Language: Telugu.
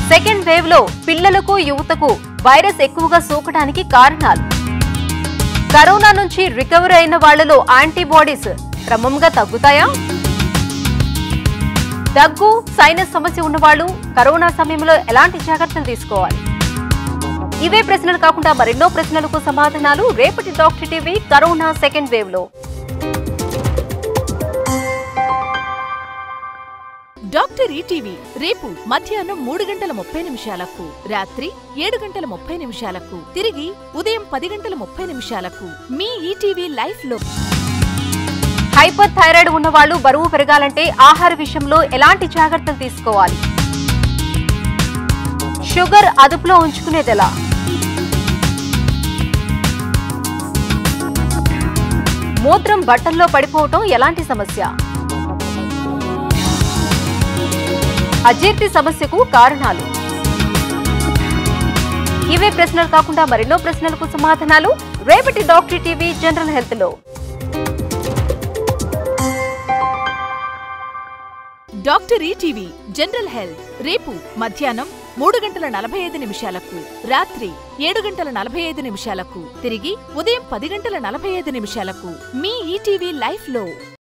సెకండ్ వేవ్ లో పిల్లలకు యువతకు వైరస్ ఎక్కువగా సోకడానికి కారణాలు కరోనా నుంచి రికవర్ అయిన వాళ్లలో యాంటీబాడీస్ క్రమంగా తగ్గుతాయా దగ్గు సైనస్ సమస్య ఉన్నవాళ్లు కరోనా సమయంలో ఎలాంటి జాగ్రత్తలు తీసుకోవాలి ఇవే ప్రశ్నలు కాకుండా మరెన్నో ప్రశ్నలకు సమాధానాలు రేపటి doctor TV corona second wave లో డాక్టర్ ఈటీవీ రేపు మధ్యాహ్నం మూడు గంటల ముప్పై నిమిషాలకు రాత్రి ఏడు గంటల ముప్పై నిమిషాలకు తిరిగి ఉదయం పది గంటల ముప్పై నిమిషాలకు మీ ఈటీవీ లైఫ్ లో హైపర్ థైరాయిడ్ ఉన్నవాళ్లు బరువు పెరగాలంటే ఆహార విషయంలో ఎలాంటి జాగ్రత్తలు తీసుకోవాలి షుగర్ అదుపులో ఉంచుకునేదెలా మూత్రం బట్టల్లో పడిపోవటం ఎలాంటి సమస్య అజీర్తి సమస్యకు కారణాలు ఇవే ప్రశ్నలు కాకుండా మరెన్నో ప్రశ్నలకు సమాధానాలు రేపటి డాక్టర్ టీవీ జనరల్ హెల్త్ లో డాక్టర్ ఈటీవీ జనరల్ హెల్త్ రేపు మధ్యాహ్నం మూడు గంటల నలభై ఐదు నిమిషాలకు రాత్రి ఏడు గంటల నలభై ఐదు నిమిషాలకు తిరిగి ఉదయం పది గంటల నలభై ఐదు నిమిషాలకు మీ ఈటీవీ లైఫ్ లో